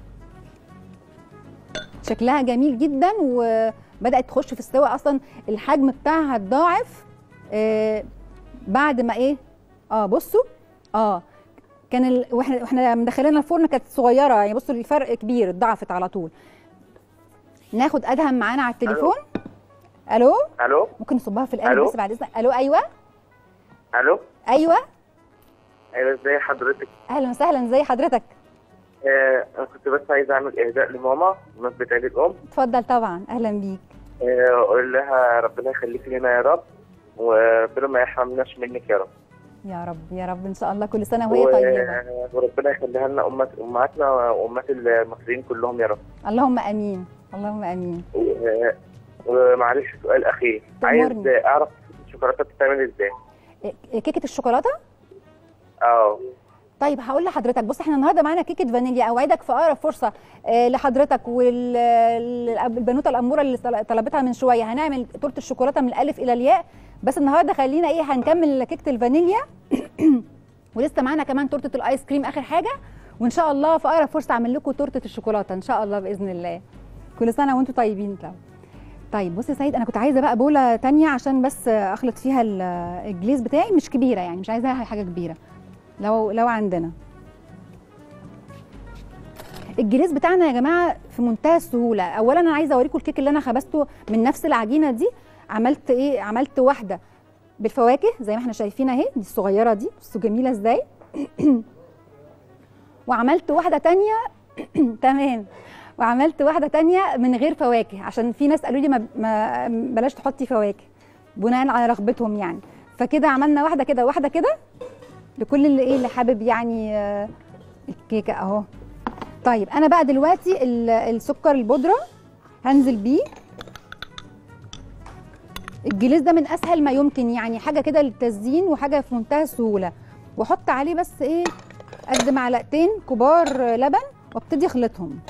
A: شكلها جميل جدا وبدات تخش في السوا اصلا الحجم بتاعها اتضاعف آه بعد ما ايه اه بصوا اه كان ال... واحنا واحنا مدخلينها الفرن كانت صغيره يعني بصوا الفرق كبير اتضاعفت على طول ناخد ادهم معانا على التليفون الو
E: الو
A: ممكن نصبها في القلب
E: ألو؟
A: بس بعد اذنك الو ايوه
E: الو
A: ايوه
E: ايوه ازي حضرتك
A: اهلا وسهلا ازي حضرتك
E: آه انا كنت بس عايز اعمل اهداء لماما بمناسبه عيد الام
A: اتفضل طبعا اهلا بيك
E: آه، اقول لها ربنا يخليك لنا يا رب وربنا ما يحرمناش منك يا رب
A: يا رب يا رب ان شاء الله كل سنه وهي
E: و-
A: طيبه
E: وربنا يخليها لنا امات امهاتنا وامهات المصريين كلهم يا رب
A: اللهم امين اللهم امين
E: و- ومعلش سؤال اخير عايز
A: تأمرني.
E: اعرف الشوكولاته بتتعمل ازاي
A: إيه، كيكه الشوكولاته
E: اه
A: طيب هقول لحضرتك بص احنا النهارده معانا كيكه فانيليا اوعدك في اقرب فرصه آه، لحضرتك والبنوته الاموره اللي طل- طلبتها من شويه هنعمل تورته الشوكولاته من الالف الى الياء بس النهارده خلينا ايه هنكمل كيكه الفانيليا ولسه معانا كمان تورته الايس كريم اخر حاجه وان شاء الله في اقرب فرصه اعمل لكم تورته الشوكولاته ان شاء الله باذن الله كل سنه وانتم طيبين طبعا طيب بص يا سيد انا كنت عايزه بقى بوله تانية عشان بس اخلط فيها ال- الجليز بتاعي مش كبيره يعني مش عايزاها حاجه كبيره لو لو عندنا الجليز بتاعنا يا جماعه في منتهى السهوله اولا انا عايزه اوريكم الكيك اللي انا خبزته من نفس العجينه دي عملت ايه عملت واحده بالفواكه زي ما احنا شايفين اهي دي الصغيره دي بصوا جميله ازاي وعملت واحده تانية تمام وعملت واحده تانية من غير فواكه عشان في ناس قالوا لي ما, ما بلاش تحطي فواكه بناء على رغبتهم يعني فكده عملنا واحده كده واحده كده لكل اللي ايه اللي حابب يعني آه، الكيكه اهو طيب انا بقى دلوقتي ال- السكر البودره هنزل بيه الجليس ده من اسهل ما يمكن يعني حاجه كده للتزيين وحاجه في منتهى السهوله واحط عليه بس ايه قد معلقتين كبار لبن وابتدي اخلطهم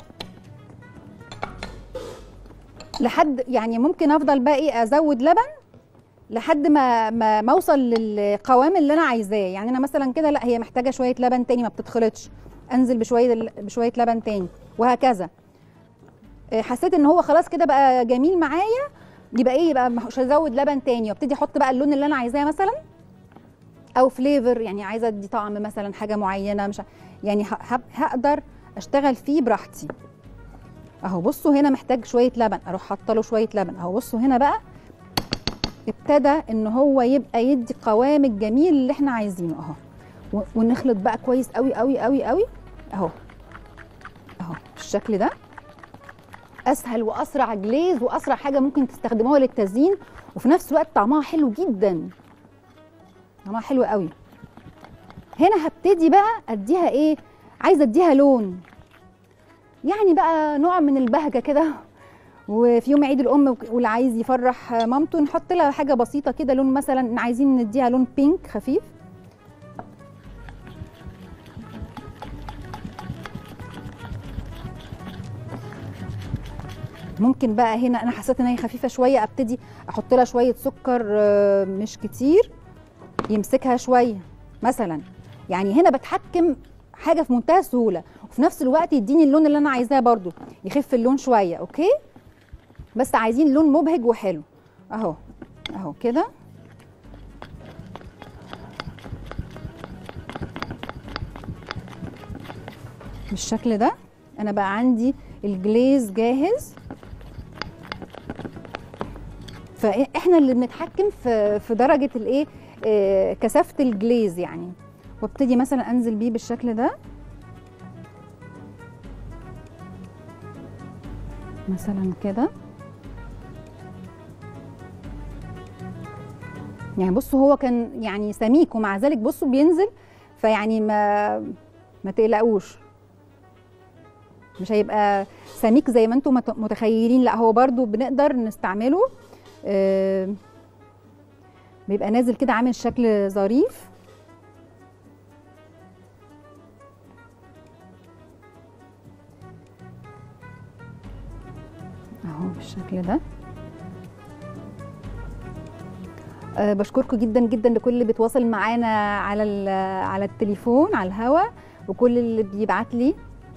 A: لحد يعني ممكن افضل بقى ايه ازود لبن لحد ما ما ما اوصل للقوام اللي انا عايزاه يعني انا مثلا كده لا هي محتاجه شويه لبن تاني ما بتتخلطش انزل بشويه بشويه لبن تاني وهكذا إيه، حسيت ان هو خلاص كده بقى جميل معايا يبقى ايه يبقى مش هزود لبن تاني وابتدي احط بقى اللون اللي انا عايزاه مثلا او فليفر يعني عايزه ادي طعم مثلا حاجه معينه مش ع- يعني ه- هب- هقدر اشتغل فيه براحتي اهو بصوا هنا محتاج شويه لبن اروح حاطه له شويه لبن اهو بصوا هنا بقى ابتدى ان هو يبقى يدي قوام الجميل اللي احنا عايزينه اهو و- ونخلط بقى كويس قوي قوي قوي قوي اهو اهو بالشكل ده اسهل واسرع جليز واسرع حاجه ممكن تستخدموها للتزيين وفي نفس الوقت طعمها حلو جدا طعمها حلو قوي هنا هبتدي بقى اديها ايه عايزه اديها لون يعني بقى نوع من البهجه كده وفي يوم عيد الام واللي عايز يفرح مامته نحط لها حاجه بسيطه كده لون مثلا عايزين نديها لون بينك خفيف ممكن بقى هنا انا حسيت ان هي خفيفه شويه ابتدي احط لها شويه سكر آه، مش كتير يمسكها شويه مثلا يعني هنا بتحكم حاجه في منتهى السهوله وفي نفس الوقت يديني اللون اللي انا عايزاه برضو يخف اللون شويه اوكي بس عايزين لون مبهج وحلو اهو اهو كده بالشكل ده انا بقى عندي الجليز جاهز فاحنا اللي بنتحكم في في درجه الايه آه، كثافه الجليز يعني وابتدي مثلا انزل بيه بالشكل ده مثلا كده يعني بصوا هو كان يعني سميك ومع ذلك بصوا بينزل فيعني ما ما تقلقوش مش هيبقى سميك زي ما انتم مت- متخيلين لا هو برضو بنقدر نستعمله آه، بيبقى نازل كده عامل شكل ظريف اهو بالشكل ده أه بشكركم جدا جدا لكل اللي بيتواصل معانا على ال- على التليفون على الهوا وكل اللي بيبعت لي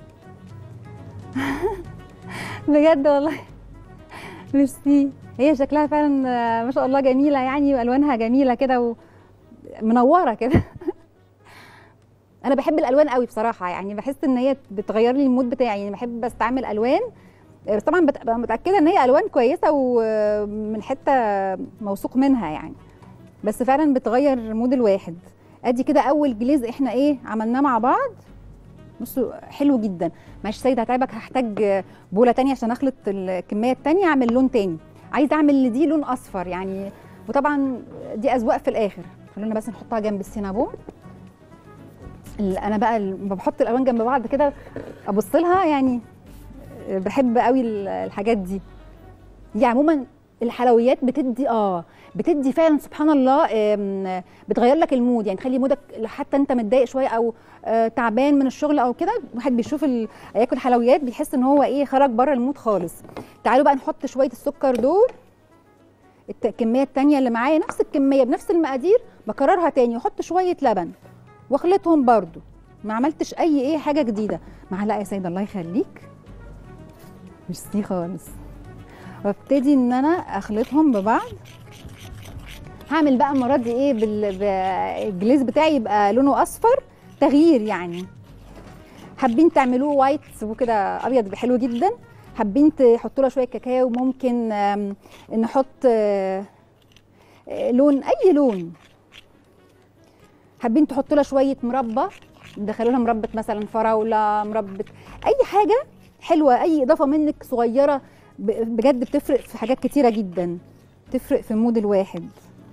A: بجد والله ميرسي هي شكلها فعلا آه، ما شاء الله جميله يعني والوانها جميله كده ومنوره كده انا بحب الالوان قوي بصراحه يعني بحس ان هي بتغير لي المود بتاعي يعني بحب استعمل الوان آه، بس طبعا ببقى متاكده ان هي الوان كويسه ومن حته موثوق منها يعني بس فعلا بتغير مود الواحد ادي كده اول جليز احنا ايه عملناه مع بعض بصوا حلو جدا معلش سيد هتعبك هحتاج بوله تانية عشان اخلط الكميه التانية اعمل لون تاني عايزه اعمل لدي لون اصفر يعني وطبعا دي اذواق في الاخر خلونا بس نحطها جنب السينابون ال- انا بقى لما بحط الالوان جنب بعض كده ابص لها يعني بحب قوي ال- الحاجات دي دي عموما الحلويات بتدي اه بتدي فعلا سبحان الله آم، بتغير لك المود يعني تخلي مودك حتى انت متضايق شويه او آه، تعبان من الشغل او كده واحد بيشوف ال... ياكل حلويات بيحس ان هو ايه خرج بره المود خالص تعالوا بقى نحط شويه السكر دول الت- الكميه التانية اللي معايا نفس الكميه بنفس المقادير بكررها تاني واحط شويه لبن واخلطهم برضو ما عملتش اي ايه حاجه جديده معلقه يا سيد الله يخليك ميرسي خالص وابتدي ان انا اخلطهم ببعض هعمل بقى المره دي ايه بال- بالجليز بتاعي يبقى لونه اصفر تغيير يعني حابين تعملوه وايت وكده ابيض يبقى حلو جدا حابين تحطوا له شويه كاكاو ممكن آم، نحط آه، آه، لون اي لون حابين تحطوا لها شويه مربى ندخلوا لها مربى مثلا فراوله مربى اي حاجه حلوه اي اضافه منك صغيره ب- بجد بتفرق في حاجات كتيره جدا تفرق في مود الواحد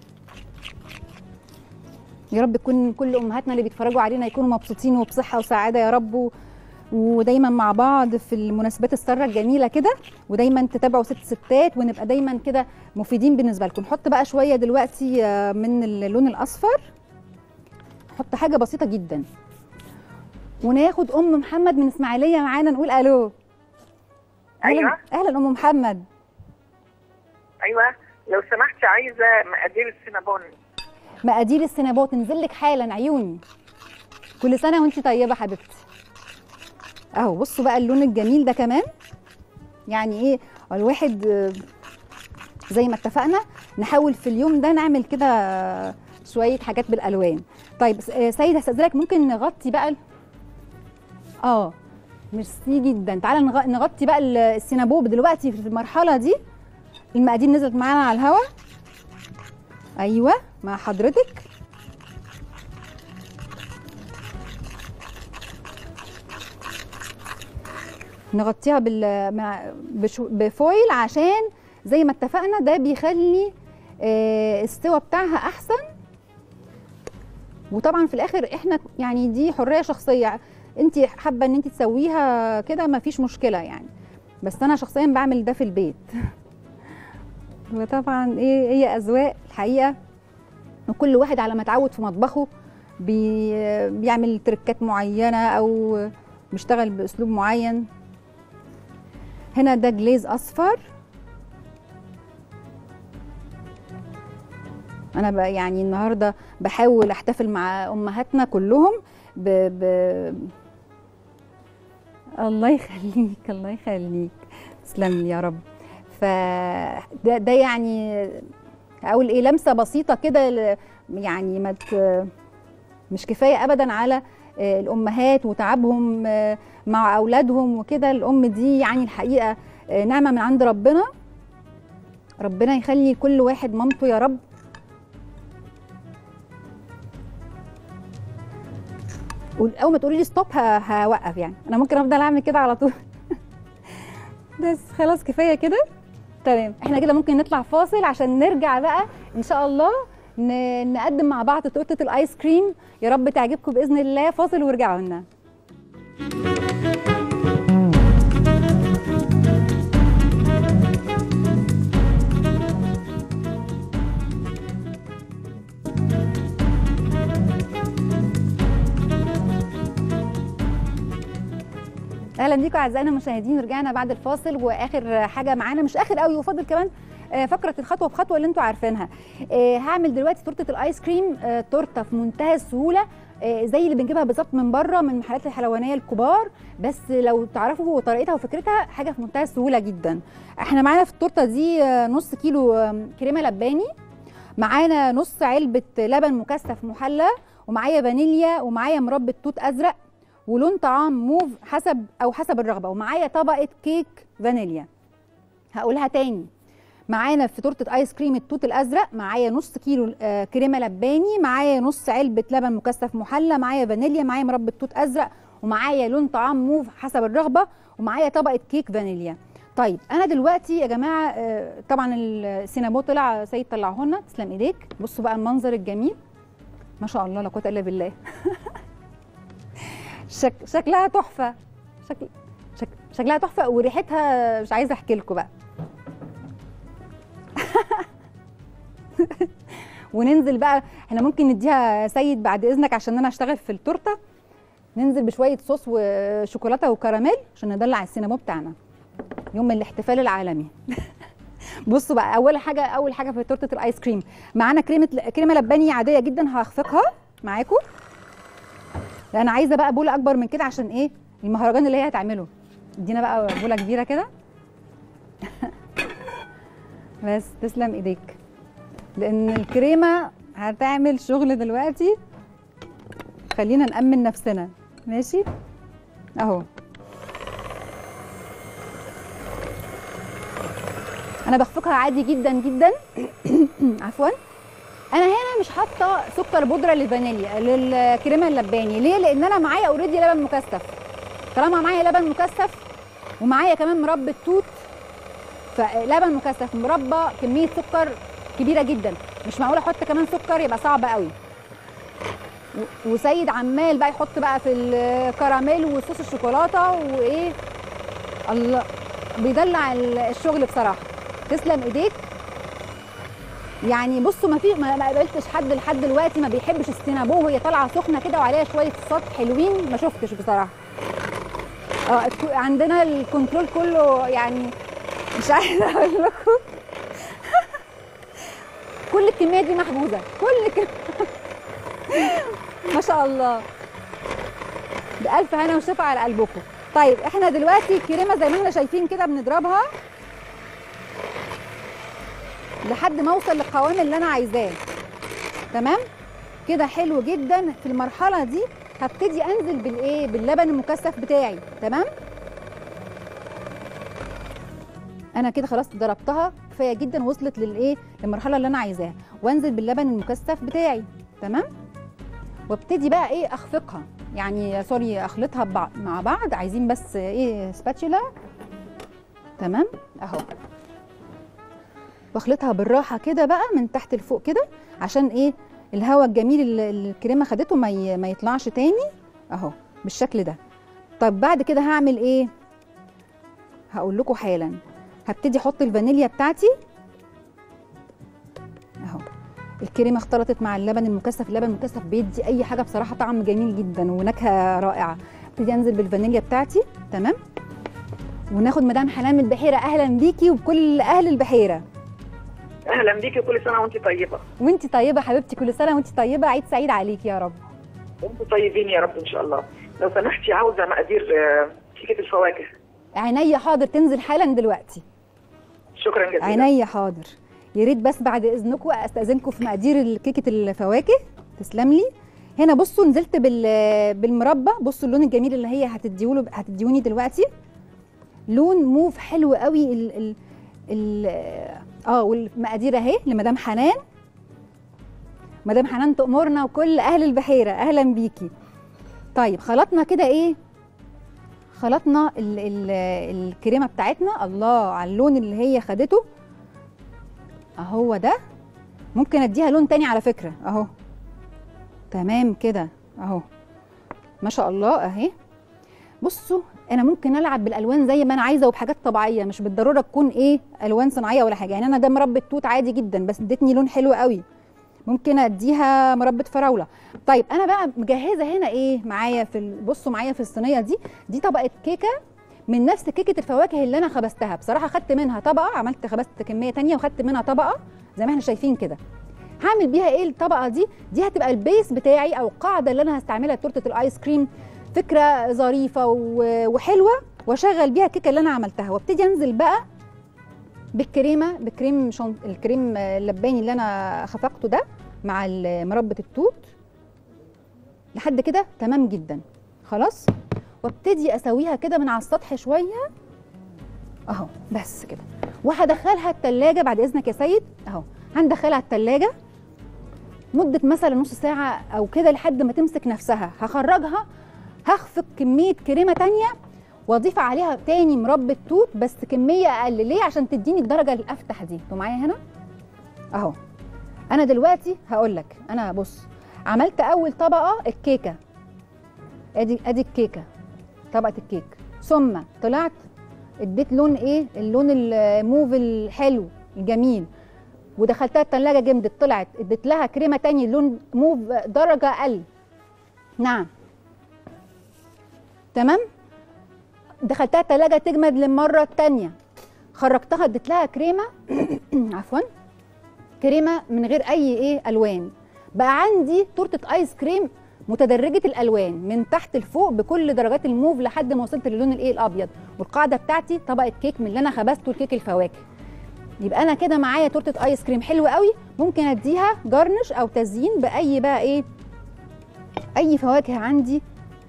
A: يا رب تكون كل امهاتنا اللي بيتفرجوا علينا يكونوا مبسوطين وبصحه وسعاده يا رب و... ودايما مع بعض في المناسبات الساره الجميله كده ودايما تتابعوا ست ستات ونبقى دايما كده مفيدين بالنسبه لكم نحط بقى شويه دلوقتي آه، من اللون الاصفر نحط حاجه بسيطه جدا وناخد ام محمد من اسماعيليه معانا نقول الو اهلا
F: أيوة.
A: اهلا ام محمد
F: ايوه لو سمحتي عايزه مقادير السينابون
A: مقادير السينابون تنزل لك حالا عيوني كل سنه وانت طيبه حبيبتي اهو بصوا بقى اللون الجميل ده كمان يعني ايه الواحد آه، زي ما اتفقنا نحاول في اليوم ده نعمل كده آه، شويه حاجات بالالوان طيب س- آه، سيد هستاذنك ممكن نغطي بقى ال- اه ميرسي جدا تعالى نغ- نغطي بقى ال- السينابوب دلوقتي في المرحله دي المقادير نزلت معانا على الهواء ايوه مع حضرتك نغطيها بال مع بشو... بفويل عشان زي ما اتفقنا ده بيخلي آه، السوا بتاعها احسن وطبعا في الاخر احنا يعني دي حريه شخصيه انت حابه ان انت تسويها كده ما فيش مشكله يعني بس انا شخصيا بعمل ده في البيت وطبعا ايه هي اذواق الحقيقه وكل واحد على ما اتعود في مطبخه بي بيعمل تركات معينه او بيشتغل باسلوب معين هنا ده جليز اصفر انا بقى يعني النهارده بحاول احتفل مع امهاتنا كلهم ب, ب... الله يخليك الله يخليك تسلم لي يا رب فده ده يعني اقول ايه لمسه بسيطه كده ل- يعني ما ت- مش كفايه ابدا على آه، الامهات وتعبهم آه، مع اولادهم وكده الام دي يعني الحقيقه آه، نعمه من عند ربنا ربنا يخلي كل واحد مامته يا رب قول- اول ما تقولي لي ستوب ه- هوقف يعني انا ممكن افضل اعمل كده على طول بس خلاص كفايه كده تمام احنا كده ممكن نطلع فاصل عشان نرجع بقى ان شاء الله ن- نقدم مع بعض تورته الايس كريم يا رب تعجبكم باذن الله فاصل وارجعوا لنا اهلا بيكم اعزائنا المشاهدين رجعنا بعد الفاصل واخر حاجه معانا مش اخر قوي وفاضل كمان آه، فقره الخطوه بخطوه اللي انتوا عارفينها آه، هعمل دلوقتي تورته الايس كريم آه، تورته في منتهى السهوله آه، زي اللي بنجيبها بالظبط من بره من المحلات الحلوانيه الكبار بس لو تعرفوا طريقتها وفكرتها حاجه في منتهى السهوله جدا احنا معانا في التورته دي آه، نص كيلو آه، كريمه لباني معانا نص علبه لبن مكثف محلى ومعايا فانيليا ومعايا مربى توت ازرق ولون طعام موف حسب او حسب الرغبه ومعايا طبقه كيك فانيليا هقولها تاني معانا في تورته ايس كريم التوت الازرق معايا نص كيلو آه، كريمه لباني معايا نص علبه لبن مكثف محلى معايا فانيليا معايا مربى توت ازرق ومعايا لون طعام موف حسب الرغبه ومعايا طبقه كيك فانيليا طيب انا دلوقتي يا جماعه آه، طبعا السينابو طلع سيد طلعه لنا تسلم ايديك بصوا بقى المنظر الجميل ما شاء الله لا قوه الا بالله شك... شكلها تحفه شكل... شك... شكلها تحفه وريحتها مش عايزه احكي لكم بقى وننزل بقى احنا ممكن نديها سيد بعد اذنك عشان انا اشتغل في التورته ننزل بشويه صوص وشوكولاته وكراميل عشان ندلع السينابو بتاعنا يوم الاحتفال العالمي بصوا بقى اول حاجه اول حاجه في تورته الايس كريم معانا كريمه كريمه لباني عاديه جدا هخفقها معاكم لا انا عايزه بقى بوله اكبر من كده عشان ايه المهرجان اللي هي هتعمله ادينا بقى بوله كبيره كده بس تسلم ايديك لان الكريمه هتعمل شغل دلوقتي خلينا نأمن نفسنا ماشي اهو انا بخفقها عادي جدا جدا عفوا انا هنا مش حاطه سكر بودره للفانيليا للكريمه اللباني ليه لان انا معايا اوريدي لبن مكثف طالما معايا لبن مكثف ومعايا كمان مربى توت فلبن مكثف مربى كميه سكر كبيره جدا مش معقول احط كمان سكر يبقى صعب قوي و- وسيد عمال بقى يحط بقى في الكراميل وصوص الشوكولاته وايه الله بيدلع ال- الشغل بصراحه تسلم ايديك يعني بصوا ما في ما ما قابلتش حد لحد دلوقتي ما بيحبش السينابو وهي طالعه سخنه كده وعليها شويه صوصات حلوين ما شفتش بصراحه اه الك- عندنا الكنترول كله يعني مش عايزه اقول لكم كل الكميه دي محجوزه كل كم... ما شاء الله بألف هنا وشفا على قلبكم طيب احنا دلوقتي الكريمه زي ما احنا شايفين كده بنضربها لحد ما اوصل للقوام اللي انا عايزاه تمام كده حلو جدا في المرحله دي هبتدي انزل بالايه باللبن المكثف بتاعي تمام انا كده خلاص ضربتها كفايه جدا وصلت للايه للمرحله اللي انا عايزاها وانزل باللبن المكثف بتاعي تمام وابتدي بقى ايه اخفقها يعني سوري اخلطها ببع- مع بعض عايزين بس ايه سباتشولا تمام اهو واخلطها بالراحه كده بقى من تحت لفوق كده عشان ايه الهواء الجميل اللي اللي الكريمه خدته ما ي- ما يطلعش تاني اهو بالشكل ده طب بعد كده هعمل ايه هقول لكم حالا هبتدي احط الفانيليا بتاعتي اهو الكريمه اختلطت مع اللبن المكثف اللبن المكثف بيدي اي حاجه بصراحه طعم جميل جدا ونكهه رائعه ابتدي انزل بالفانيليا بتاعتي تمام وناخد مدام حنان من البحيره اهلا بيكي وبكل اهل البحيره
F: اهلا بيكي كل سنه وانت طيبه
A: وانت طيبه حبيبتي كل سنه وانت طيبه عيد سعيد عليك يا رب
F: وانتم طيبين يا رب ان شاء الله لو سمحتي عاوزه مقادير آه، كيكه الفواكه
A: عينيا حاضر تنزل حالا دلوقتي
F: شكرا جزيلا
A: عينيا حاضر يا ريت بس بعد اذنكم استاذنكم في مقادير كيكه الفواكه تسلم لي هنا بصوا نزلت بال بالمربى بصوا اللون الجميل اللي هي هتديوله هتديوني دلوقتي لون موف حلو قوي ال ال ال اه والمقادير اهي لمدام حنان مدام حنان تأمرنا وكل اهل البحيره اهلا بيكي طيب خلطنا كده ايه خلطنا ال ال الكريمه بتاعتنا الله على اللون اللي هي خدته اهو ده ممكن اديها لون تاني على فكره اهو تمام كده اهو ما شاء الله اهي بصوا انا ممكن العب بالالوان زي ما انا عايزه وبحاجات طبيعيه مش بالضروره تكون ايه الوان صناعيه ولا حاجه يعني انا ده مربى توت عادي جدا بس ادتني لون حلو قوي ممكن اديها مربى فراوله طيب انا بقى مجهزه هنا ايه معايا في ال- بصوا معايا في الصينيه دي دي طبقه كيكه من نفس كيكه الفواكه اللي انا خبزتها بصراحه خدت منها طبقه عملت خبزت كميه تانية وخدت منها طبقه زي ما احنا شايفين كده هعمل بيها ايه الطبقه دي دي هتبقى البيس بتاعي او القاعده اللي انا هستعملها لتورته الايس كريم فكره ظريفه و- وحلوه واشغل بيها الكيكه اللي انا عملتها وابتدي انزل بقى بالكريمه بكريم شن... الكريم اللباني اللي انا خفقته ده مع ال- مربى التوت لحد كده تمام جدا خلاص وابتدي اسويها كده من على السطح شويه اهو بس كده وهدخلها التلاجة بعد اذنك يا سيد اهو هندخلها التلاجة مدة مثلا نص ساعة أو كده لحد ما تمسك نفسها هخرجها هخفق كمية كريمة تانية واضيف عليها تاني مربى توت بس كمية أقل ليه عشان تديني الدرجة الأفتح دي انتوا معايا هنا أهو أنا دلوقتي هقول لك أنا بص عملت أول طبقة الكيكة أدي أدي الكيكة طبقة الكيك ثم طلعت اديت لون ايه اللون الموف الحلو الجميل ودخلتها التلاجة جمدت طلعت اديت لها كريمه تاني لون موف درجه اقل نعم تمام دخلتها التلاجة تجمد للمره التانية خرجتها اديت لها كريمه عفوا كريمه من غير اي ايه الوان بقى عندي تورته ايس كريم متدرجه الالوان من تحت لفوق بكل درجات الموف لحد ما وصلت للون الايه الابيض والقاعده بتاعتي طبقه كيك من اللي انا خبزته الكيك الفواكه يبقى انا كده معايا تورته ايس كريم حلوه قوي ممكن اديها جرنش او تزيين باي بقى ايه اي فواكه عندي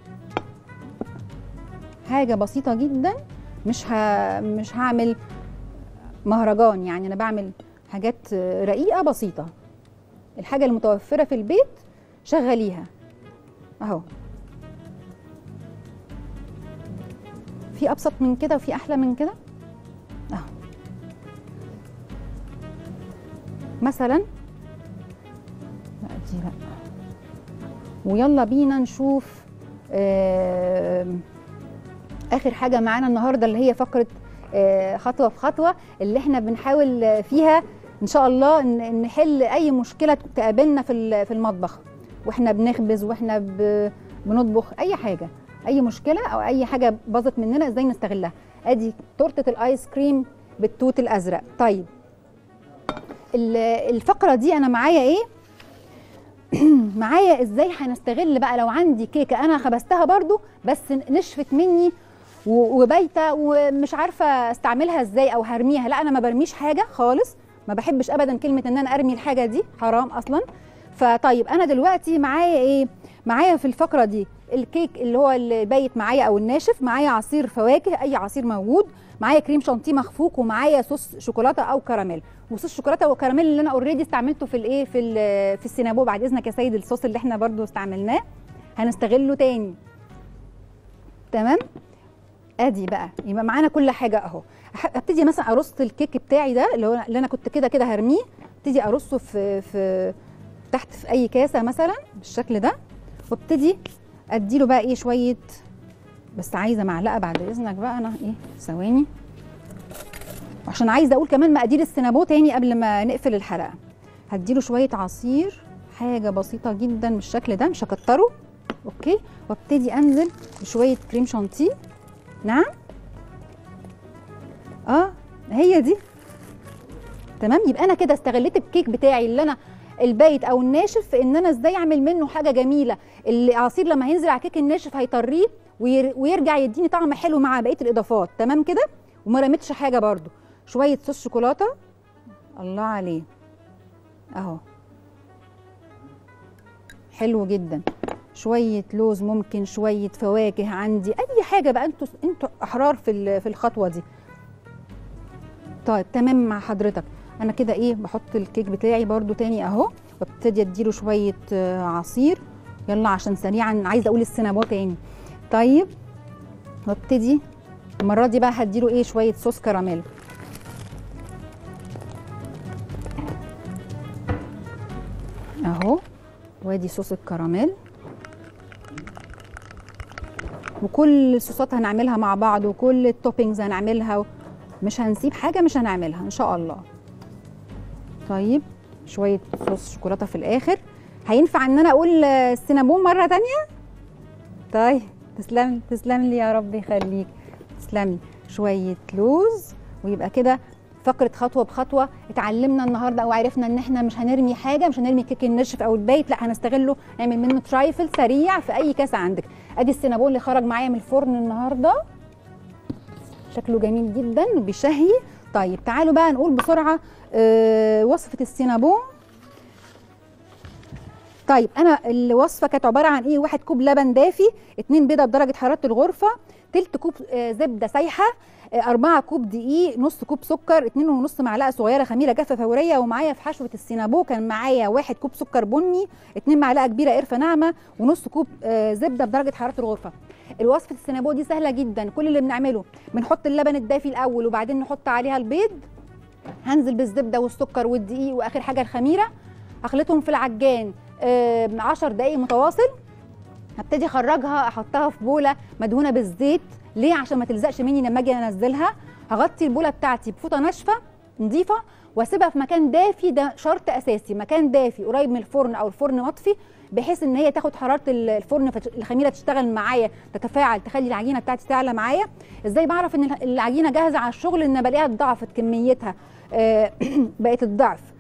A: حاجه بسيطه جدا مش ه... مش هعمل مهرجان يعني انا بعمل حاجات رقيقه بسيطه الحاجه المتوفره في البيت شغليها اهو في ابسط من كده وفي احلى من كده اهو مثلا لا دي لا ويلا بينا نشوف آه اخر حاجه معانا النهارده اللي هي فقره آه خطوه في خطوه اللي احنا بنحاول فيها ان شاء الله ن- نحل اي مشكله تقابلنا في ال- في المطبخ واحنا بنخبز واحنا ب- بنطبخ اي حاجه اي مشكله او اي حاجه باظت مننا ازاي نستغلها ادي تورته الايس كريم بالتوت الازرق طيب ال- الفقره دي انا معايا ايه معايا ازاي هنستغل بقى لو عندي كيكه انا خبزتها برضو بس نشفت مني و- وبايته ومش عارفه استعملها ازاي او هرميها لا انا ما برميش حاجه خالص ما بحبش ابدا كلمه ان انا ارمي الحاجه دي حرام اصلا فطيب انا دلوقتي معايا ايه معايا في الفقره دي الكيك اللي هو اللي بايت معايا او الناشف معايا عصير فواكه اي عصير موجود معايا كريم شانتيه مخفوق ومعايا صوص شوكولاته او كراميل وصوص شوكولاته وكراميل اللي انا اوريدي استعملته في الايه في ال- في السينابو بعد اذنك يا سيد الصوص اللي احنا برضو استعملناه هنستغله تاني تمام ادي بقى يبقى معانا كل حاجه اهو ه- ابتدي مثلا ارص الكيك بتاعي ده اللي هو اللي انا كنت كده كده هرميه ابتدي ارصه في في تحت في اي كاسه مثلا بالشكل ده وابتدي اديله بقى ايه شويه بس عايزه معلقه بعد اذنك بقى انا ايه ثواني عشان عايزه اقول كمان مقادير السينابو تاني قبل ما نقفل الحلقه هديله شويه عصير حاجه بسيطه جدا بالشكل ده مش هكتره اوكي وابتدي انزل بشويه كريم شانتيه نعم اه هي دي تمام يبقى انا كده استغليت الكيك بتاعي اللي انا البايت او الناشف في ان انا ازاي اعمل منه حاجه جميله العصير لما هينزل على الكيك الناشف هيطريه وير- ويرجع يديني طعم حلو مع بقيه الاضافات تمام كده وما رميتش حاجه برده شويه صوص شوكولاته الله عليه اهو حلو جدا شويه لوز ممكن شويه فواكه عندي اي حاجه بقى انتوا انتوا احرار في ال- في الخطوه دي طيب تمام مع حضرتك انا كده ايه بحط الكيك بتاعي برده تاني اهو وابتدي اديله شويه آه، عصير يلا عشان سريعا عايزه اقول السينابون تاني طيب وابتدي المره دي بقى هديله ايه شويه صوص كراميل اهو وادي صوص الكراميل وكل الصوصات هنعملها مع بعض وكل التوبينجز هنعملها مش هنسيب حاجه مش هنعملها ان شاء الله طيب شويه صوص شوكولاته في الاخر هينفع ان انا اقول آه، السينابون مره تانية طيب تسلم تسلم لي يا رب يخليك تسلمي شويه لوز ويبقى كده فقره خطوه بخطوه اتعلمنا النهارده او عرفنا ان احنا مش هنرمي حاجه مش هنرمي الكيك الناشف او البايت لا هنستغله نعمل منه ترايفل سريع في اي كاسه عندك ادي السينابون اللي خرج معايا من الفرن النهارده شكله جميل جدا وبيشهي طيب تعالوا بقى نقول بسرعه آه وصفه السينابون طيب انا الوصفه كانت عباره عن ايه واحد كوب لبن دافي اتنين بيضه بدرجه حراره الغرفه تلت كوب آه، زبده سايحه آه، أربعة كوب دقيق نص كوب سكر اتنين ونص معلقة صغيرة خميرة جافة فورية ومعايا في حشوة السينابو كان معايا واحد كوب سكر بني اتنين معلقة كبيرة قرفة ناعمة ونص كوب آه، زبدة بدرجة حرارة الغرفة الوصفة السينابو دي سهلة جدا كل اللي بنعمله بنحط اللبن الدافي الأول وبعدين نحط عليها البيض هنزل بالزبدة والسكر والدقيق وآخر حاجة الخميرة هخلطهم في العجان 10 دقايق متواصل هبتدي اخرجها احطها في بوله مدهونه بالزيت ليه عشان ما تلزقش مني لما اجي انزلها هغطي البوله بتاعتي بفوطه ناشفه نظيفه واسيبها في مكان دافي ده شرط اساسي مكان دافي قريب من الفرن او الفرن مطفي بحيث ان هي تاخد حراره ال- الفرن فالخميره تشتغل معايا تتفاعل تخلي العجينه بتاعتي تعلى معايا ازاي بعرف ان العجينه جاهزه على الشغل ان بلاقيها اتضاعفت كميتها آه، بقت الضعف